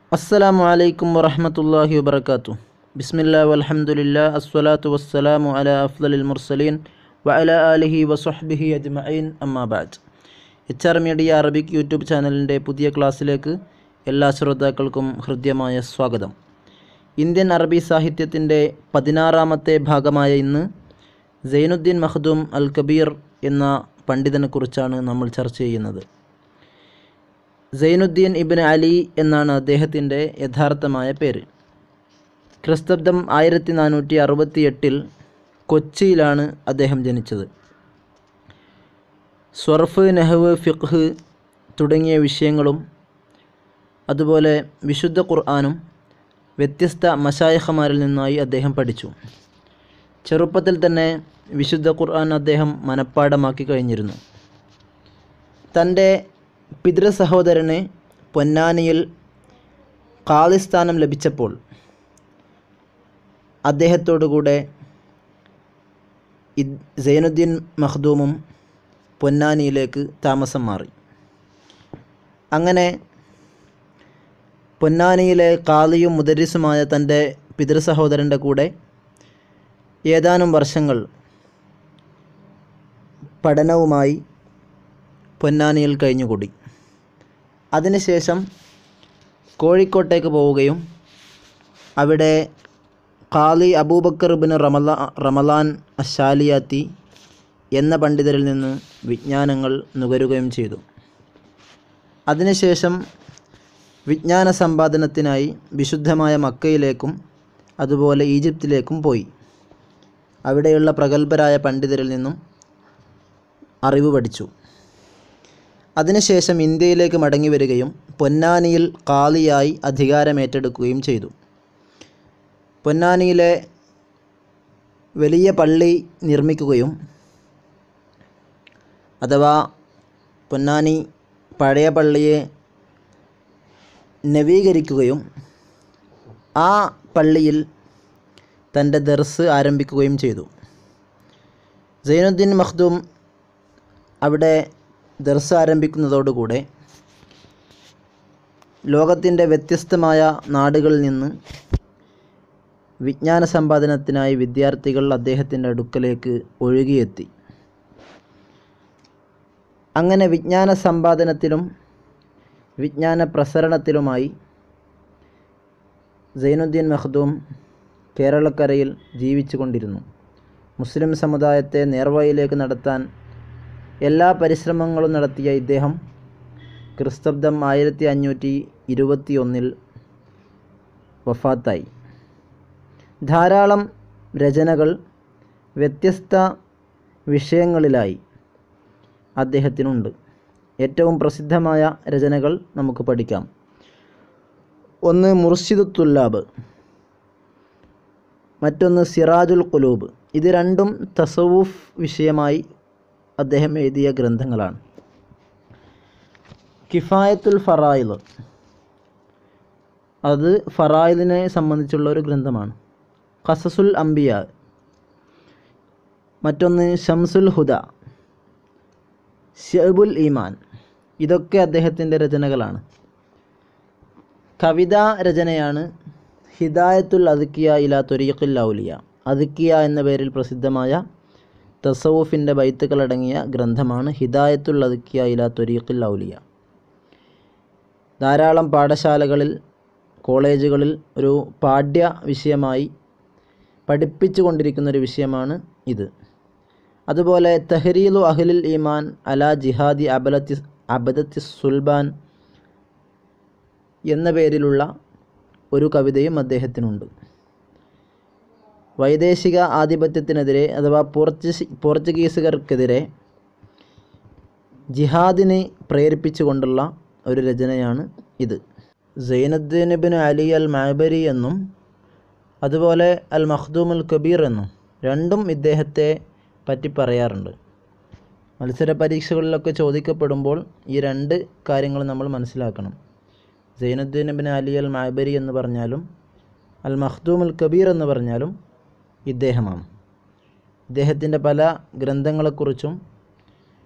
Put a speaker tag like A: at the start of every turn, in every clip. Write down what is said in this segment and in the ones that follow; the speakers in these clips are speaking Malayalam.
A: അസ്സലാമു അലൈക്കും വറഹ്മത്തുള്ളാഹി വബർക്കാത്തു ബിസ്മില്ലാ വൽഹംദുലില്ലാ അസ്സലാത്തു വസ്സലാമു അലാ അഫ്ദലിൽ മുർസലീൻ വഅല ആലിഹി വസ്വഹ്ബിഹി അജ്മഈൻ അമ്മാ ബഅദ് H R media Arabic YouTube ചാനലിൻ്റെ പുതിയ ക്ലാസ്സിലേക്ക് എല്ലാ ശ്രോതാക്കൾക്കും ഹൃദ്യമായ സ്വാഗതം ഇന്ത്യൻ അറബി സാഹിത്യത്തിൻ്റെ പതിനാറാമത്തെ ഭാഗമായ ഇന്ന് സൈനുദ്ദീൻ മഖ്ദൂം അൽ കബീർ എന്ന പണ്ഡിതനെക്കുറിച്ചാണ് നമ്മൾ ചർച്ച ചെയ്യുന്നത് സൈനുദ്ദീൻ ഇബിൻ അലി എന്നാണ് അദ്ദേഹത്തിൻ്റെ യഥാർത്ഥമായ പേര് ക്രിസ്തബ്ദം ആയിരത്തി നാനൂറ്റി അറുപത്തി എട്ടിൽ കൊച്ചിയിലാണ് അദ്ദേഹം ജനിച്ചത് സ്വർഫ് നെഹ്വ് ഫിഖ് തുടങ്ങിയ വിഷയങ്ങളും അതുപോലെ വിശുദ്ധ ഖുർആാനും വ്യത്യസ്ത മഷായഹമാരിൽ നിന്നായി അദ്ദേഹം പഠിച്ചു ചെറുപ്പത്തിൽ തന്നെ വിശുദ്ധ ഖുർആൻ അദ്ദേഹം മനഃപ്പാടമാക്കി കഴിഞ്ഞിരുന്നു തൻ്റെ പിതൃ സഹോദരന് പൊന്നാനിയിൽ കാളിസ്ഥാനം ലഭിച്ചപ്പോൾ അദ്ദേഹത്തോടുകൂടെ ഇദ് സൈനുദ്ദീൻ മഖ്ദൂമും പൊന്നാനിയിലേക്ക് താമസം മാറി അങ്ങനെ പൊന്നാനിയിലെ കാളിയും മുദരിസുമായ തൻ്റെ പിതൃ സഹോദരൻ്റെ കൂടെ ഏതാനും വർഷങ്ങൾ പഠനവുമായി പൊന്നാനിയിൽ കഴിഞ്ഞുകൂടി അതിനുശേഷം കോഴിക്കോട്ടേക്ക് പോവുകയും അവിടെ ഖാലി അബൂബക്കർ ബിൻ റമല റമലാൻ അഷാലിയാത്തി എന്ന പണ്ഡിതരിൽ നിന്ന് വിജ്ഞാനങ്ങൾ നുകരുകയും ചെയ്തു അതിനുശേഷം വിജ്ഞാന സമ്പാദനത്തിനായി വിശുദ്ധമായ മക്കയിലേക്കും അതുപോലെ ഈജിപ്തിലേക്കും പോയി അവിടെയുള്ള പ്രഗത്ഭരായ പണ്ഡിതരിൽ നിന്നും അറിവ് പഠിച്ചു അതിനുശേഷം ഇന്ത്യയിലേക്ക് മടങ്ങി വരികയും പൊന്നാനിയിൽ കാളിയായി അധികാരമേറ്റെടുക്കുകയും ചെയ്തു പൊന്നാനിയിലെ വലിയ പള്ളി നിർമ്മിക്കുകയും അഥവാ പൊന്നാനി പഴയ പള്ളിയെ നവീകരിക്കുകയും ആ പള്ളിയിൽ തൻ്റെ ദർസ് ആരംഭിക്കുകയും ചെയ്തു സൈനുദ്ദീൻ മഖ്ദൂം അവിടെ ദർസ് ആരംഭിക്കുന്നതോടുകൂടെ ലോകത്തിൻ്റെ വ്യത്യസ്തമായ നാടുകളിൽ നിന്ന് വിജ്ഞാന സമ്പാദനത്തിനായി വിദ്യാർത്ഥികൾ അദ്ദേഹത്തിൻ്റെ അടുക്കലേക്ക് ഒഴുകിയെത്തി അങ്ങനെ വിജ്ഞാന സമ്പാദനത്തിലും വിജ്ഞാന പ്രസരണത്തിലുമായി സൈനുദ്ദീൻ മഖ്ദൂം കേരളക്കരയിൽ ജീവിച്ചു കൊണ്ടിരുന്നു മുസ്ലിം സമുദായത്തെ നേർവഴിയിലേക്ക് നടത്താൻ എല്ലാ പരിശ്രമങ്ങളും നടത്തിയ ഇദ്ദേഹം ക്രിസ്തബ്ദം ആയിരത്തി അഞ്ഞൂറ്റി ഇരുപത്തി ഒന്നിൽ വഫാത്തായി ധാരാളം രചനകൾ വ്യത്യസ്ത വിഷയങ്ങളിലായി അദ്ദേഹത്തിനുണ്ട് ഏറ്റവും പ്രസിദ്ധമായ രചനകൾ നമുക്ക് പഠിക്കാം ഒന്ന് മുർഷിദ് തുല്ലാബ് മറ്റൊന്ന് സിറാജുൽ കുലൂബ് ഇത് രണ്ടും തസവൂഫ് വിഷയമായി അദ്ദേഹം എഴുതിയ ഗ്രന്ഥങ്ങളാണ് കിഫായത്തുൽ ഫറായിദ് അത് ഫറായിദിനെ സംബന്ധിച്ചുള്ള ഒരു ഗ്രന്ഥമാണ് ഖസസുൽ അംബിയ മറ്റൊന്ന് ഷംസുൽ ഹുദ ഷെബുൽ ഈമാൻ ഇതൊക്കെ അദ്ദേഹത്തിൻ്റെ രചനകളാണ് കവിതാ രചനയാണ് ഹിദായത്തുൽ അദ്ക്കിയ ഇല തൊരീഖുൽ ഔലിയ അദ്ക്കിയ എന്ന പേരിൽ പ്രസിദ്ധമായ തസവുഫിൻ്റെ ബൈത്തുകളടങ്ങിയ ഗ്രന്ഥമാണ് ഹിദായത്തുൽ അദ്ക്കിയ ഇല തൊരീഖുൽ ഔലിയ ധാരാളം പാഠശാലകളിൽ കോളേജുകളിൽ ഒരു പാഠ്യ വിഷയമായി പഠിപ്പിച്ചു കൊണ്ടിരിക്കുന്ന ഒരു വിഷയമാണ് ഇത് അതുപോലെ തഹരീലു അഹ്ലിൽ ഈമാൻ അല ജിഹാദി അബലത്തി അബദത്തി സുൽബാൻ എന്ന പേരിലുള്ള ഒരു കവിതയും അദ്ദേഹത്തിനുണ്ട് വൈദേശിക ആധിപത്യത്തിനെതിരെ അഥവാ പോർച്ചുഗീസ് പോർച്ചുഗീസുകാർക്കെതിരെ ജിഹാദിനെ പ്രേരിപ്പിച്ചുകൊണ്ടുള്ള ഒരു രചനയാണ് ഇത് സൈനുദ്ദീൻ ബിൻ അലി അൽ മാബരി എന്നും അതുപോലെ അൽ മഖ്ദൂം അൽ കബീർ എന്നും രണ്ടും ഇദ്ദേഹത്തെ പറ്റി പറയാറുണ്ട് മത്സര പരീക്ഷകളിലൊക്കെ ചോദിക്കപ്പെടുമ്പോൾ ഈ രണ്ട് കാര്യങ്ങൾ നമ്മൾ മനസ്സിലാക്കണം സൈനുദ്ദീൻ ബിൻ അലി അൽ മാബരി എന്ന് പറഞ്ഞാലും അൽ മഖ്ദൂം അൽ കബീർ എന്ന് പറഞ്ഞാലും ഇദ്ദേഹമാണ് ഇദ്ദേഹത്തിൻ്റെ പല ഗ്രന്ഥങ്ങളെക്കുറിച്ചും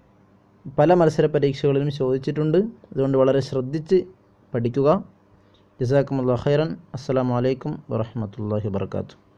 A: പല മത്സര പരീക്ഷകളിലും ചോദിച്ചിട്ടുണ്ട് അതുകൊണ്ട് വളരെ ശ്രദ്ധിച്ച് പഠിക്കുക ജസാക്കുമുല്ലാ ഖൈറൻ അസ്സലാമു അലൈക്കും വറഹ്മത്തുള്ളാഹി വബർക്കാത്തു